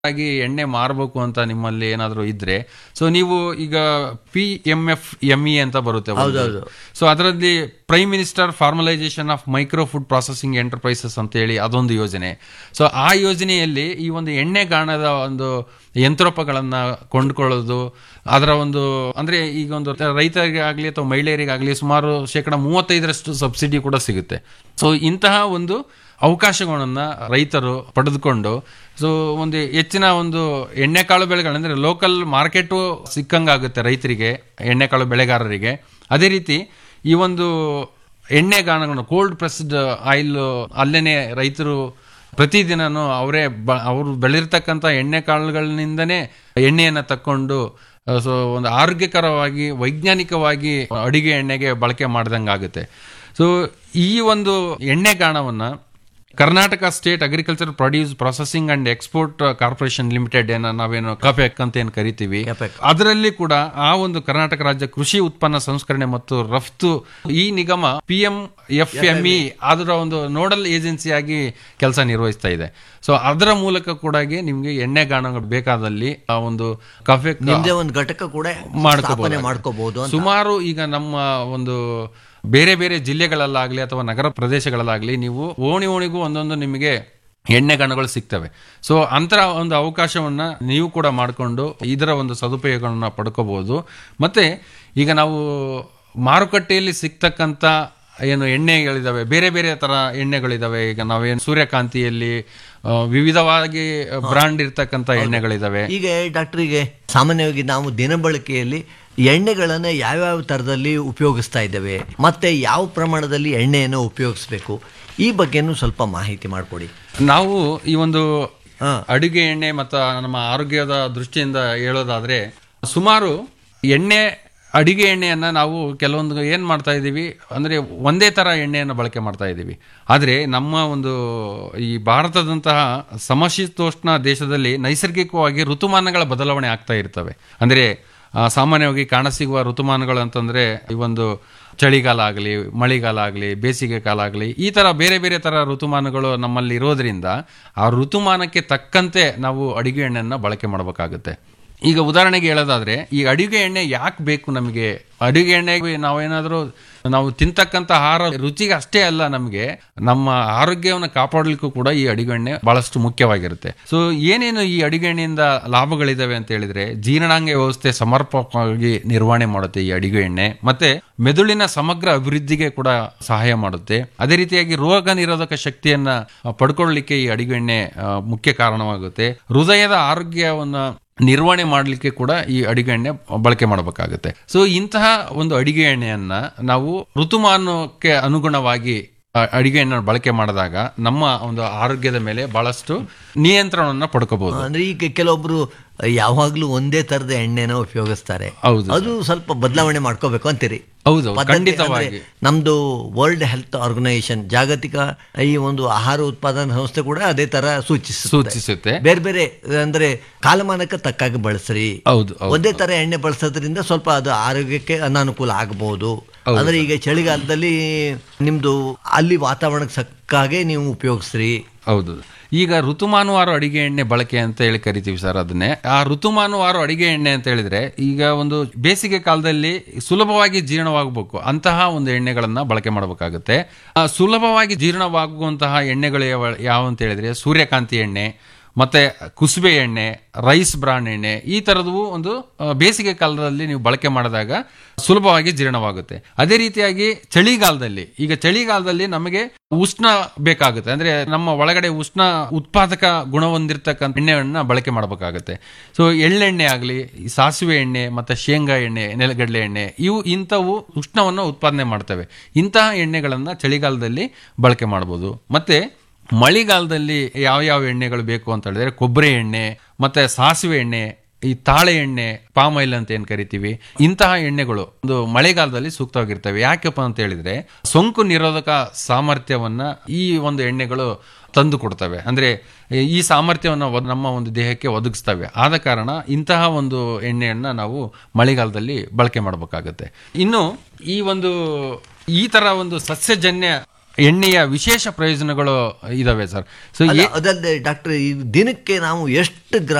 ಆಗಿ ಎಣ್ಣೆ ಮಾರಬೇಕು ಅಂತ ನಿಮ್ಮಲ್ಲಿ ಏನಾದರೂ ಇದ್ರೆ ಸೊ ನೀವು ಈಗ P M F M E ಅಂತ ಬರುತ್ತೆ ಹೌದೌದು. ಸೊ ಅದರಲ್ಲಿ prime minister formalisation of micro food processing enterprises ಅಂತ ಹೇಳಿ ಅದೊಂದು ಯೋಜನೆ ಸೊ ಆ ಯೋಜನೆಯಲ್ಲಿ ಈ ಒಂದು ಎಣ್ಣೆ ಗಾಣದ ಒಂದು ಯಂತ್ರೋಪಗಳನ್ನ ಕೊಂಡ್ಕೊಳ್ಳೋದು ಅದರ ಒಂದು ಅಂದ್ರೆ ಈಗ ಒಂದು ರೈತರಿಗೆ ಆಗಲಿ ಅಥವಾ ಮಹಿಳೆಯರಿಗಾಗಲಿ ಸುಮಾರು ಶೇಕಡ ಮೂವತ್ತೈದರಷ್ಟು ಸಬ್ಸಿಡಿ ಕೂಡ ಸಿಗುತ್ತೆ ಸೊ ಇಂತಹ ಒಂದು ಅವಕಾಶಗಳನ್ನ ರೈತರು ಪಡೆದುಕೊಂಡು ಸೊ ಒಂದು ಹೆಚ್ಚಿನ ಒಂದು ಎಣ್ಣೆಕಾಳು ಬೆಳೆಗಳಂದ್ರೆ ಲೋಕಲ್ ಮಾರ್ಕೆಟು ಸಿಕ್ಕಂಗಾಗುತ್ತೆ ರೈತರಿಗೆ ಎಣ್ಣೆಕಾಳು ಬೆಳೆಗಾರರಿಗೆ ಅದೇ ರೀತಿ ಈ ಒಂದು ಎಣ್ಣೆ ಗಾಣಗಳನ್ನು ಕೋಲ್ಡ್ ಪ್ರೆಸ್ಡ್ ಆಯಿಲ್ ಅಲ್ಲೇನೆ ರೈತರು ಪ್ರತಿದಿನನೂ ಅವರೇ ಬ ಅವರು ಬೆಳೆದಿರ್ತಕ್ಕಂಥ ಎಣ್ಣೆ ಕಾಳುಗಳಿಂದನೇ ಎಣ್ಣೆಯನ್ನು ತಕ್ಕೊಂಡು ಸೊ ಒಂದು ಆರೋಗ್ಯಕರವಾಗಿ ವೈಜ್ಞಾನಿಕವಾಗಿ ಅಡಿಗೆ ಎಣ್ಣೆಗೆ ಬಳಕೆ ಮಾಡ್ದಂಗೆ ಆಗುತ್ತೆ ಸೊ ಈ ಒಂದು ಎಣ್ಣೆ ಗಾಣವನ್ನು Karnataka state agriculture produce processing and export corporation limited ಏನ ನಾವೇನು ಕಪೆಕ್ ಅಂತ ಏನು ಕರಿತೀವಿ ಕೆಪೆಕ್. ಅದರಲ್ಲಿ ಕೂಡ ಆ ಒಂದು ಕರ್ನಾಟಕ ರಾಜ್ಯ ಕೃಷಿ ಉತ್ಪನ್ನ ಸಂಸ್ಕರಣೆ ಮತ್ತು ರಫ್ತು ಈ ನಿಗಮ P M F M E ಅದರ ಒಂದು ನೋಡಲ್ ಏಜೆನ್ಸಿಯಾಗಿ ಕೆಲಸ ನಿರ್ವಹಿಸ್ತಾ ಇದೆ ಸೊ ಅದರ ಮೂಲಕ ಕೂಡ ನಿಮ್ಗೆ ಎಣ್ಣೆ ಗಾಣಗಳು ಬೇಕಾದಲ್ಲಿ ಆ ಒಂದು ಕಫೆ ನಿಮ್ದೇ ಒಂದು ಘಟಕ ಕೂಡ ಸ್ಥಾಪನೆ ಮಾಡ್ಕೋಬಹುದು ಅಂತ ಸುಮಾರು ಈಗ ನಮ್ಮ ಒಂದು ಬೇರೆ ಬೇರೆ ಜಿಲ್ಲೆಗಳಲ್ಲಾಗ್ಲಿ ಅಥವಾ ನಗರ ಪ್ರದೇಶಗಳಲ್ಲಾಗ್ಲಿ ನೀವು ಓಣಿ ಓಣಿಗೂ ಒಂದೊಂದು ನಿಮಗೆ ಎಣ್ಣೆ ಗಣಗಳು ಸಿಗ್ತವೆ ಸೊ ಅಂತರ ಒಂದು ಅವಕಾಶವನ್ನ ನೀವು ಕೂಡ ಮಾಡಿಕೊಂಡು ಇದರ ಒಂದು ಸದುಪಯೋಗವನ್ನು ಪಡ್ಕೋಬಹುದು ಮತ್ತೆ ಈಗ ನಾವು ಮಾರುಕಟ್ಟೆಯಲ್ಲಿ ಸಿಗ್ತಕ್ಕಂಥ ಏನು ಎಣ್ಣೆಗಳಿದಾವೆ ಬೇರೆ ಬೇರೆ ತರ ಎಣ್ಣೆಗಳಿದಾವೆ ಈಗ ನಾವೇನು ಸೂರ್ಯಕಾಂತಿಯಲ್ಲಿ ಆ, ವಿವಿಧವಾಗಿ ಬ್ರಾಂಡ್ ಇರ್ತಕ್ಕಂಥ ಎಣ್ಣೆಗಳಿದಾವೆ ಈಗ ಡಾಕ್ಟ್ರಿಗೆ ಸಾಮಾನ್ಯವಾಗಿ ನಾವು ದಿನಬಳಕೆಯಲ್ಲಿ ಎಣ್ಣೆಗಳನ್ನ ಯಾವ್ಯಾವ ಥರದಲ್ಲಿ ಉಪಯೋಗಿಸ್ತಾ ಇದ್ದೇವೆ ಮತ್ತೆ ಯಾವ ಪ್ರಮಾಣದಲ್ಲಿ ಎಣ್ಣೆಯನ್ನು ಉಪಯೋಗಿಸ್ಬೇಕು ಈ ಬಗ್ಗೆನೂ ಸ್ವಲ್ಪ ಮಾಹಿತಿ ಮಾಡಿಕೊಡಿ ನಾವು ಈ ಒಂದು ಹಾ. ಅಡುಗೆ ಎಣ್ಣೆ ಮತ್ತು ನಮ್ಮ ಆರೋಗ್ಯದ ದೃಷ್ಟಿಯಿಂದ ಹೇಳೋದಾದ್ರೆ ಸುಮಾರು ಎಣ್ಣೆ ಅಡಿಗೆ ಎಣ್ಣೆಯನ್ನ ನಾವು ಕೆಲವೊಂದು ಏನ್ ಮಾಡ್ತಾ ಇದ್ದೀವಿ ಅಂದ್ರೆ ಒಂದೇ ತರ ಎಣ್ಣೆಯನ್ನು ಬಳಕೆ ಮಾಡ್ತಾ ಇದ್ದೀವಿ ಆದ್ರೆ ನಮ್ಮ ಒಂದು ಈ ಭಾರತದಂತಹ ಸಮಶೀತೋಷ್ಣ ದೇಶದಲ್ಲಿ ನೈಸರ್ಗಿಕವಾಗಿ ಋತುಮಾನಗಳ ಬದಲಾವಣೆ ಆಗ್ತಾ ಇರ್ತವೆ ಅಂದ್ರೆ ಆ, ಸಾಮಾನ್ಯವಾಗಿ ಕಾಣಸಿಗುವ ಋತುಮಾನಗಳು ಅಂತಂದ್ರೆ ಈ ಒಂದು ಚಳಿಗಾಲ ಆಗಲಿ ಮಳೆಗಾಲ ಆಗಲಿ ಬೇಸಿಗೆ ಕಾಲ ಆಗಲಿ ಈ ತರ ಬೇರೆ ಬೇರೆ ತರ ಋತುಮಾನಗಳು ನಮ್ಮಲ್ಲಿ ಇರೋದ್ರಿಂದ ಆ ಋತುಮಾನಕ್ಕೆ ತಕ್ಕಂತೆ ನಾವು ಅಡಿಗೆ ಎಣ್ಣೆಯನ್ನ ಬಳಕೆ ಮಾಡಬೇಕಾಗುತ್ತೆ ಈಗ ಉದಾಹರಣೆಗೆ ಹೇಳೋದಾದ್ರೆ ಈ ಅಡಿಗೆ ಎಣ್ಣೆ ಯಾಕೆ ಬೇಕು ನಮಗೆ ಅಡಿಗೆ ಎಣ್ಣೆಗೆ ನಾವೇನಾದ್ರೂ ನಾವು ತಿಂತಕ್ಕಂಥ ಆಹಾರ ರುಚಿಗೆ ಅಷ್ಟೇ ಅಲ್ಲ ನಮಗೆ ನಮ್ಮ ಆರೋಗ್ಯವನ್ನು ಕಾಪಾಡಲಿಕ್ಕೂ ಕೂಡ ಈ ಅಡಿಗೆ ಎಣ್ಣೆ ಬಹಳಷ್ಟು ಮುಖ್ಯವಾಗಿರುತ್ತೆ ಸೊ ಏನೇನು ಈ ಅಡಿಗೆ ಎಣ್ಣೆಯಿಂದ ಲಾಭಗಳಿದಾವೆ ಅಂತ ಹೇಳಿದ್ರೆ ಜೀರ್ಣಾಂಗ ವ್ಯವಸ್ಥೆ ಸಮರ್ಪಕವಾಗಿ ನಿರ್ವಹಣೆ ಮಾಡುತ್ತೆ ಈ ಅಡಿಗೆ ಎಣ್ಣೆ ಮತ್ತೆ ಮೆದುಳಿನ ಸಮಗ್ರ ಅಭಿವೃದ್ಧಿಗೆ ಕೂಡ ಸಹಾಯ ಮಾಡುತ್ತೆ ಅದೇ ರೀತಿಯಾಗಿ ರೋಗ ನಿರೋಧಕ ಶಕ್ತಿಯನ್ನ ಆ, ಪಡ್ಕೊಳ್ಳಿಕ್ಕೆ ಈ ಅಡಿಗೆ ಎಣ್ಣೆ ಆ, ಮುಖ್ಯ ಕಾರಣವಾಗುತ್ತೆ ಹೃದಯದ ಆರೋಗ್ಯವನ್ನ ನಿರ್ವಹಣೆ ಮಾಡಲಿಕ್ಕೆ ಕೂಡ ಈ ಅಡಿಗೆ ಎಣ್ಣೆ ಬಳಕೆ ಮಾಡಬೇಕಾಗುತ್ತೆ ಸೊ ಇಂತಹ ಒಂದು ಅಡಿಗೆ ಎಣ್ಣೆಯನ್ನ ನಾವು ಋತುಮಾನಕ್ಕೆ ಅನುಗುಣವಾಗಿ ಆ, ಅಡಿಗೆ ಎಣ್ಣೆ ಬಳಕೆ ಮಾಡಿದಾಗ ನಮ್ಮ ಒಂದು ಆರೋಗ್ಯದ ಮೇಲೆ ಬಹಳಷ್ಟು ನಿಯಂತ್ರಣವನ್ನ ಪಡ್ಕೋಬಹುದು ಅಂದ್ರೆ ಈಗ ಕೆಲವೊಬ್ರು ಯಾವಾಗ್ಲೂ ಒಂದೇ ತರದ ಎಣ್ಣೆನ ಉಪಯೋಗಿಸ್ತಾರೆ ಹೌದು ಅದು ಸ್ವಲ್ಪ ಬದಲಾವಣೆ ಮಾಡ್ಕೋಬೇಕು ಅಂತೀರಿ ಹೌದು ಪದ್ಧತಿ ಖಂಡಿತವಾಗಿ ಅಂದ್ರೆ ನಮ್ದು ವರ್ಲ್ಡ್ ಹೆಲ್ತ್ ಆರ್ಗನೈಸೇಷನ್ ಜಾಗತಿಕ ಈ ಒಂದು ಆಹಾರ ಉತ್ಪಾದನಾ ಸಂಸ್ಥೆ ಕೂಡ ಅದೇ ತರ ಸೂಚಿಸುತ್ತೆ ಸೂಚಿಸುತ್ತೆ ಬೇರೆ ಬೇರೆ ಅಂದ್ರೆ ಕಾಲಮಾನಕ್ಕೆ ತಕ್ಕಾಗಿ ಬಳಸ್ರಿ ಹೌದು ಹೌದು ಒಂದೇ ತರ ಎಣ್ಣೆ ಬಳಸೋದ್ರಿಂದ ಸ್ವಲ್ಪ ಅದು ಆರೋಗ್ಯಕ್ಕೆ ಅನಾನುಕೂಲ ಆಗಬಹುದು ಅಂದ್ರೆ ಈಗ ಚಳಿಗಾಲದಲ್ಲಿ ನಿಮ್ದು ಅಲ್ಲಿ ವಾತಾವರಣಕ್ಕೆ ಸಕ್ಕಾಗೆ ನೀವು ಉಪಯೋಗಿಸ್ರಿ ಹೌದು ಈಗ ಋತುಮಾನುವಾರು ಅಡಿಗೆ ಎಣ್ಣೆ ಬಳಕೆ ಅಂತ ಹೇಳಿ ಕರಿತೀವಿ ಸರ್ ಅದನ್ನೇ ಆ ಋತುಮಾನುವಾರು ಅಡಿಗೆ ಎಣ್ಣೆ ಅಂತ ಹೇಳಿದ್ರೆ ಈಗ ಒಂದು ಬೇಸಿಗೆ ಕಾಲದಲ್ಲಿ ಸುಲಭವಾಗಿ ಜೀರ್ಣವಾಗಬೇಕು ಅಂತಹ ಒಂದು ಎಣ್ಣೆಗಳನ್ನ ಬಳಕೆ ಮಾಡಬೇಕಾಗುತ್ತೆ ಆ ಸುಲಭವಾಗಿ ಜೀರ್ಣವಾಗುವಂತಹ ಎಣ್ಣೆಗಳು ಯಾವ ಯಾವ ಅಂತ ಹೇಳಿದ್ರೆ ಸೂರ್ಯಕಾಂತಿ ಎಣ್ಣೆ ಮತ್ತೆ ಕುಸುಬೆ ಎಣ್ಣೆ ರೈಸ್ ಬ್ರಾನ್ ಎಣ್ಣೆ ಈ ತರದವು ಒಂದು ಆ, ಬೇಸಿಗೆ ಕಾಲದಲ್ಲಿ ನೀವು ಬಳಕೆ ಮಾಡಿದಾಗ ಸುಲಭವಾಗಿ ಜೀರ್ಣವಾಗುತ್ತೆ ಅದೇ ರೀತಿಯಾಗಿ ಚಳಿಗಾಲದಲ್ಲಿ ಈಗ ಚಳಿಗಾಲದಲ್ಲಿ ನಮಗೆ ಉಷ್ಣ ಬೇಕಾಗುತ್ತೆ ಅಂದ್ರೆ ನಮ್ಮ ಒಳಗಡೆ ಉಷ್ಣ ಉತ್ಪಾದಕ ಗುಣ ಹೊಂದಿರತಕ್ಕಂಥ ಎಣ್ಣೆಯನ್ನ ಬಳಕೆ ಮಾಡಬೇಕಾಗುತ್ತೆ ಸೊ ಎಳ್ಳೆಣ್ಣೆ ಆಗಲಿ ಸಾಸಿವೆ ಎಣ್ಣೆ ಮತ್ತೆ ಶೇಂಗಾ ಎಣ್ಣೆ ನೆಲಗಡಲೆ ಎಣ್ಣೆ ಇವು ಇಂಥವು ಉಷ್ಣವನ್ನು ಉತ್ಪಾದನೆ ಮಾಡ್ತವೆ ಇಂತಹ ಎಣ್ಣೆಗಳನ್ನ ಚಳಿಗಾಲದಲ್ಲಿ ಬಳಕೆ ಮಾಡಬಹುದು ಮತ್ತೆ ಮಳೆಗಾಲದಲ್ಲಿ ಯಾವ ಯಾವ ಎಣ್ಣೆಗಳು ಬೇಕು ಅಂತ ಹೇಳಿದ್ರೆ ಕೊಬ್ಬರಿ ಎಣ್ಣೆ ಮತ್ತೆ ಸಾಸಿವೆ ಎಣ್ಣೆ ಈ ತಾಳೆ ಎಣ್ಣೆ ಪಾಮ್ ಆಯಿಲ್ ಅಂತ ಏನ್ ಕರಿತೀವಿ ಇಂತಹ ಎಣ್ಣೆಗಳು ಒಂದು ಮಳೆಗಾಲದಲ್ಲಿ ಸೂಕ್ತವಾಗಿರ್ತವೆ ಯಾಕಪ್ಪ ಅಂತ ಹೇಳಿದ್ರೆ ಸೋಂಕು ನಿರೋಧಕ ಸಾಮರ್ಥ್ಯವನ್ನ ಈ ಒಂದು ಎಣ್ಣೆಗಳು ತಂದು ಕೊಡ್ತವೆ ಅಂದ್ರೆ ಈ ಸಾಮರ್ಥ್ಯವನ್ನು ಒದ್- ನಮ್ಮ ಒಂದು ದೇಹಕ್ಕೆ ಒದಗಿಸ್ತವೆ ಆದ ಕಾರಣ ಇಂತಹ ಒಂದು ಎಣ್ಣೆಯನ್ನ ನಾವು ಮಳೆಗಾಲದಲ್ಲಿ ಬಳಕೆ ಮಾಡಬೇಕಾಗತ್ತೆ ಇನ್ನು ಈ ಒಂದು ಈ ತರ ಒಂದು ಸಸ್ಯಜನ್ಯ ಎಣ್ಣೆಯ ವಿಶೇಷ ಪ್ರಯೋಜನಗಳು ಇದಾವೆ ಸರ್ ಸೊ ಅಲ್ಲ, ಅದಲ್ಲದೆ ಡಾಕ್ಟರ್ ಈ ದಿನಕ್ಕೆ ನಾವು ಎಷ್ಟು ಗ್ರಾಮ್